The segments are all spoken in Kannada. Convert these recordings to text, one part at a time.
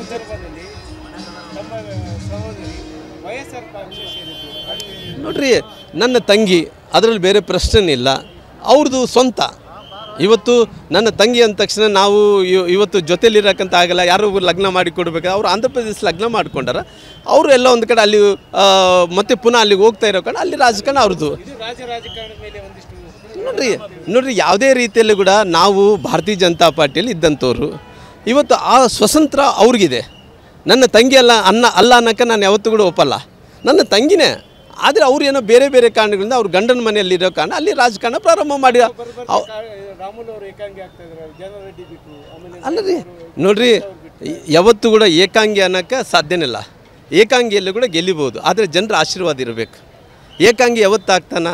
ಸಂದರ್ಭದಲ್ಲಿ ನಮ್ಮ ಸಹೋದರಿ ವೈಎಸ್ಆರ್ ಕಾಂಗ್ರೆಸ್ ಸೇರಿದ್ದು ಅಲ್ಲಿ ನೋಡ್ರಿ ನನ್ನ ತಂಗಿ ಅದರಲ್ಲಿ ಬೇರೆ ಪ್ರಶ್ನೆ ಇಲ್ಲ ಅವ್ರದ್ದು ಸ್ವಂತ ಇವತ್ತು ನನ್ನ ತಂಗಿ ಅಂದ ತಕ್ಷಣ ನಾವು ಇವ- ಇವತ್ತು ಜೊತೆಲಿರಕ್ಕಂತ ಆಗಲ್ಲ ಯಾರು ಲಗ್ನ ಮಾಡಿ ಕೊಡ್ಬೇಕು ಅವ್ರು ಆಂಧ್ರ ಪ್ರದೇಶ ಲಗ್ನ ಮಾಡ್ಕೊಂಡಾರ ಅವರು ಎಲ್ಲ ಒಂದು ಕಡೆ ಅಲ್ಲಿ ಆ, ಮತ್ತೆ ಪುನಃ ಅಲ್ಲಿಗೆ ಹೋಗ್ತಾ ಇರೋ ಕಡೆ ಅಲ್ಲಿ ರಾಜಕಾರಣ ಅವ್ರದ್ದು ಇದು ರಾಜ್ಯ ರಾಜಕಾರಣದ ಮೇಲೆ ಒಂದಿಷ್ಟು ನೋಡ್ರಿ ನೋಡ್ರಿ ಯಾವುದೇ ರೀತಿಯಲ್ಲಿ ಕೂಡ ನಾವು ಭಾರತೀಯ ಜನತಾ ಪಾರ್ಟಿಯಲ್ಲಿ ಇದ್ದಂಥವ್ರು ಇವತ್ತು ಆ ಸ್ವತಂತ್ರ ಅವ್ರಿಗಿದೆ ನನ್ನ ತಂಗಿ ಅಲ್ಲ ಅನ್ನ ಅಲ್ಲ ಅನ್ನೋಕ್ಕೆ ನಾನು ಯಾವತ್ತೂ ಕೂಡ ಒಪ್ಪಲ್ಲ ನನ್ನ ತಂಗಿನೇ ಆದರೆ ಅವ್ರು ಏನೋ ಬೇರೆ ಬೇರೆ ಕಾರಣಗಳಿಂದ ಅವ್ರ ಗಂಡನ ಮನೆಯಲ್ಲಿರೋ ಕಾರಣ ಅಲ್ಲಿ ರಾಜಕಾರಣ ಪ್ರಾರಂಭ ಮಾಡಿ ಅವ್- ರಾಮುಲ್ ಅವರು ಏಕಾಂಗಿ ಆಗ್ತಾ ಇದ್ದಾರೆ ಜನರೆಡ್ಡಿ ಬಿಟ್ಟು ಆಮೇಲೆ ಅಲ್ಲ ರೀ ನೋಡ್ರಿ ಯಾವತ್ತೂ ಕೂಡ ಏಕಾಂಗಿ ಅನ್ನೋಕ್ಕೆ ಸಾಧ್ಯನೇ ಇಲ್ಲ ಏಕಾಂಗಿಯಲ್ಲಿ ಕೂಡ ಗೆಲ್ಲಿಬೋದು ಆದರೆ ಜನರ ಆಶೀರ್ವಾದ ಇರಬೇಕು ಏಕಾಂಗಿ ಯಾವತ್ತಾಗ್ತಾನ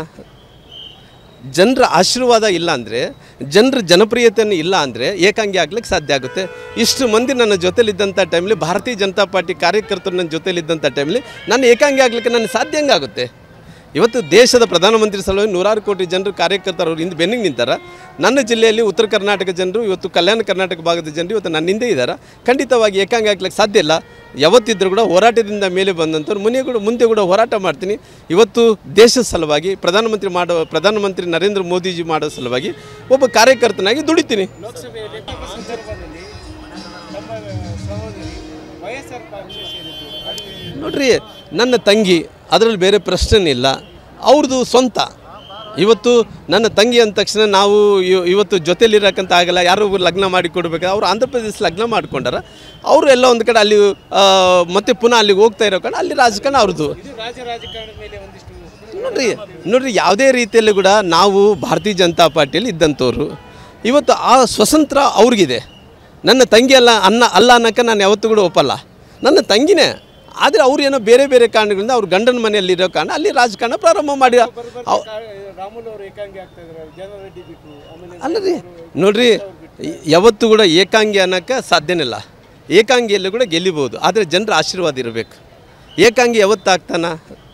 ಜನರ ಆಶೀರ್ವಾದ ಇಲ್ಲ ಅಂದರೆ ಜನರ ಜನಪ್ರಿಯತೆಯನ್ನು ಇಲ್ಲ ಅಂದರೆ ಏಕಾಂಗಿ ಆಗ್ಲಿಕ್ಕೆ ಸಾಧ್ಯ ಆಗುತ್ತೆ ಇಷ್ಟು ಮಂದಿ ನನ್ನ ಜೊತೆಲಿದ್ದಂಥ ಟೈಮ್ಲಿ ಭಾರತೀಯ ಜನತಾ ಪಾರ್ಟಿ ಕಾರ್ಯಕರ್ತರು ನನ್ನ ಜೊತೆಲಿದ್ದಂಥ ಟೈಮ್ಲಿ ನಾನು ಏಕಾಂಗಿ ಆಗಲಿಕ್ಕೆ ನನಗೆ ಸಾಧ್ಯ ಹೆಂಗಾಗುತ್ತೆ ಇವತ್ತು ದೇಶದ ಪ್ರಧಾನಮಂತ್ರಿ ಸಲುವಾಗಿ ನೂರಾರು ಕೋಟಿ ಜನರು ಕಾರ್ಯಕರ್ತರು ಅವ್ರು ಹಿಂದೆ ಬೆನ್ನಿಗೆ ನಿಂತಾರ ನನ್ನ ಜಿಲ್ಲೆಯಲ್ಲಿ ಉತ್ತರ ಕರ್ನಾಟಕ ಜನರು ಇವತ್ತು ಕಲ್ಯಾಣ ಕರ್ನಾಟಕ ಭಾಗದ ಜನರು ಇವತ್ತು ನನ್ನ ಹಿಂದೆ ಇದ್ದಾರೆ ಖಂಡಿತವಾಗಿ ಏಕಾಂಗಿ ಆಗ್ಲಿಕ್ಕೆ ಸಾಧ್ಯ ಇಲ್ಲ ಯಾವತ್ತಿದ್ರೂ ಕೂಡ ಹೋರಾಟದಿಂದ ಮೇಲೆ ಬಂದಂಥವ್ರು ಮುನ್ನೆ ಕೂಡ ಮುಂದೆ ಕೂಡ ಹೋರಾಟ ಮಾಡ್ತೀನಿ ಇವತ್ತು ದೇಶದ ಸಲುವಾಗಿ ಪ್ರಧಾನಮಂತ್ರಿ ಮಾಡೋ ಪ್ರಧಾನಮಂತ್ರಿ ನರೇಂದ್ರ ಮೋದಿಜಿ ಮಾಡೋ ಸಲುವಾಗಿ ಒಬ್ಬ ಕಾರ್ಯಕರ್ತನಾಗಿ ದುಡಿತೀನಿ ಲೋಕಸಭೆಯಲ್ಲಿ ಸಂದರ್ಭದಲ್ಲಿ ನಮ್ಮ ಸಹೋದರಿ ವೈಎಸ್ಆರ್ ಕಾಂಗ್ರೆಸ್ ಸೇರಿದ್ದು ಅಲ್ಲಿ ನೋಡ್ರಿ ನನ್ನ ತಂಗಿ ಅದರಲ್ಲಿ ಬೇರೆ ಪ್ರಶ್ನೆ ಇಲ್ಲ ಅವ್ರದ್ದು ಸ್ವಂತ ಇವತ್ತು ನನ್ನ ತಂಗಿ ಅಂದ ತಕ್ಷಣ ನಾವು ಇವ- ಇವತ್ತು ಜೊತೆಲಿರಕ್ಕಂತ ಆಗಲ್ಲ ಯಾರು ಲಗ್ನ ಮಾಡಿ ಕೊಡ್ಬೇಕು ಅವ್ರು ಆಂಧ್ರ ಪ್ರದೇಶ ಲಗ್ನ ಮಾಡ್ಕೊಂಡಾರ ಅವರು ಎಲ್ಲ ಒಂದು ಕಡೆ ಅಲ್ಲಿ ಆ, ಮತ್ತೆ ಪುನಃ ಅಲ್ಲಿಗೆ ಹೋಗ್ತಾ ಇರೋ ಕಡೆ ಅಲ್ಲಿ ರಾಜಕಾರಣ ಅವ್ರದ್ದು ಇದು ರಾಜ್ಯ ರಾಜಕಾರಣದ ಮೇಲೆ ಒಂದಿಷ್ಟು ನೋಡ್ರಿ ನೋಡ್ರಿ ಯಾವುದೇ ರೀತಿಯಲ್ಲಿ ಕೂಡ ನಾವು ಭಾರತೀಯ ಜನತಾ ಪಾರ್ಟಿಯಲ್ಲಿ ಇದ್ದಂಥವ್ರು ಇವತ್ತು ಆ ಸ್ವತಂತ್ರ ಅವ್ರಿಗಿದೆ ನನ್ನ ತಂಗಿ ಅಲ್ಲ ಅನ್ನ ಅಲ್ಲ ಅನ್ನೋಕ್ಕೆ ನಾನು ಯಾವತ್ತೂ ಕೂಡ ಒಪ್ಪಲ್ಲ ನನ್ನ ತಂಗಿನೇ ಆದರೆ ಅವ್ರು ಏನೋ ಬೇರೆ ಬೇರೆ ಕಾರಣಗಳಿಂದ ಅವ್ರ ಗಂಡನ ಮನೆಯಲ್ಲಿರೋ ಕಾರಣ ಅಲ್ಲಿ ರಾಜಕಾರಣ ಪ್ರಾರಂಭ ಮಾಡಿ ಅವ್- ರಾಮುಲ್ ಅವರು ಏಕಾಂಗಿ ಆಗ್ತಾ ಇದ್ದಾರೆ ಜನರೆಡ್ಡಿ ಬಿಟ್ಟು ಆಮೇಲೆ ಅಲ್ಲ ರೀ ನೋಡ್ರಿ ಯಾವತ್ತೂ ಕೂಡ ಏಕಾಂಗಿ ಅನ್ನೋಕ್ಕೆ ಸಾಧ್ಯನೇ ಇಲ್ಲ ಏಕಾಂಗಿಯಲ್ಲಿ ಕೂಡ ಗೆಲ್ಲಿಬೋದು ಆದರೆ ಜನರ ಆಶೀರ್ವಾದ ಇರಬೇಕು ಏಕಾಂಗಿ ಯಾವತ್ತಾಗ್ತಾನ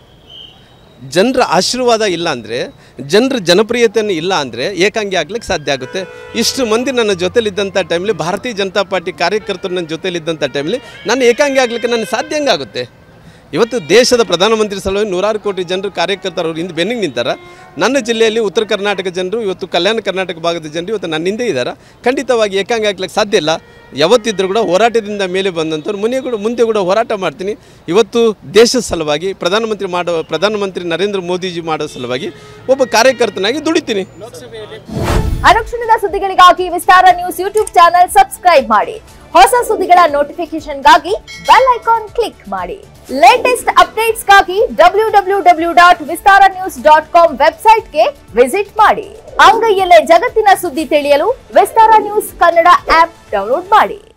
ಜನರ ಆಶೀರ್ವಾದ ಇಲ್ಲ ಅಂದರೆ ಜನರ ಜನಪ್ರಿಯತೆಯನ್ನು ಇಲ್ಲ ಅಂದರೆ ಏಕಾಂಗಿ ಆಗ್ಲಿಕ್ಕೆ ಸಾಧ್ಯ ಆಗುತ್ತೆ ಇಷ್ಟು ಮಂದಿ ನನ್ನ ಜೊತೆಲಿದ್ದಂಥ ಟೈಮ್ಲಿ ಭಾರತೀಯ ಜನತಾ ಪಾರ್ಟಿ ಕಾರ್ಯಕರ್ತರು ನನ್ನ ಜೊತೆಲಿದ್ದಂಥ ಟೈಮ್ಲಿ ನಾನು ಏಕಾಂಗಿ ಆಗ್ಲಿಕ್ಕೆ ನನಗೆ ಸಾಧ್ಯ ಹೆಂಗಾಗುತ್ತೆ ಇವತ್ತು ದೇಶದ ಪ್ರಧಾನಮಂತ್ರಿ ಸಲುವಾಗಿ ನೂರಾರು ಕೋಟಿ ಜನರು ಕಾರ್ಯಕರ್ತರು ಅವ್ರು ಹಿಂದೆ ಬೆನ್ನಿಗೆ ನಿಂತಾರ ನನ್ನ ಜಿಲ್ಲೆಯಲ್ಲಿ ಉತ್ತರ ಕರ್ನಾಟಕ ಜನರು ಇವತ್ತು ಕಲ್ಯಾಣ ಕರ್ನಾಟಕ ಭಾಗದ ಜನರು ಇವತ್ತು ನನ್ನ ಹಿಂದೆ ಇದ್ದಾರೆ ಖಂಡಿತವಾಗಿ ಏಕಾಂಗಿ ಆಗ್ಲಿಕ್ಕೆ ಸಾಧ್ಯ ಇಲ್ಲ ಯಾವತ್ತಿದ್ರೂ ಕೂಡ ಹೋರಾಟದಿಂದ ಮೇಲೆ ಬಂದಂಥವ್ರು ಮುನ್ನೆ ಕೂಡ ಮುಂದೆ ಕೂಡ ಹೋರಾಟ ಮಾಡ್ತೀನಿ ಇವತ್ತು ದೇಶದ ಸಲುವಾಗಿ ಪ್ರಧಾನಮಂತ್ರಿ ಮಾಡೋ ಪ್ರಧಾನಮಂತ್ರಿ ನರೇಂದ್ರ ಮೋದಿಜಿ ಮಾಡೋ ಸಲುವಾಗಿ ಒಬ್ಬ ಕಾರ್ಯಕರ್ತನಾಗಿ ದುಡಿತೀನಿ ಲೋಕಸಭೆಯಲ್ಲಿ ಅನುಕ್ಷಣದ ಸುದ್ದಿಗಳಿಗಾಗಿ Vistara news YouTube channel subscribe ಮಾಡಿ ಹೊಸ ಸುದ್ದಿಗಳ ನೋಟಿಫಿಕೇಶನ್ಗಾಗಿ ಬೆಲ್ ಐಕಾನ್ ಕ್ಲಿಕ್ ಮಾಡಿ ಲೇಟೆಸ್ಟ್ ಅಪ್ಡೇಟ್ಸ್ಗಾಗಿ W W W dot Vistara news dot com ವೆಬ್ಸೈಟ್ಗೆ ವಿಸಿಟ್ ಮಾಡಿ ಅಂಗೈಯಲ್ಲೇ ಜಗತ್ತಿನ ಸುದ್ದಿ ತಿಳಿಯಲು Vistara news Kannada app download ಮಾಡಿ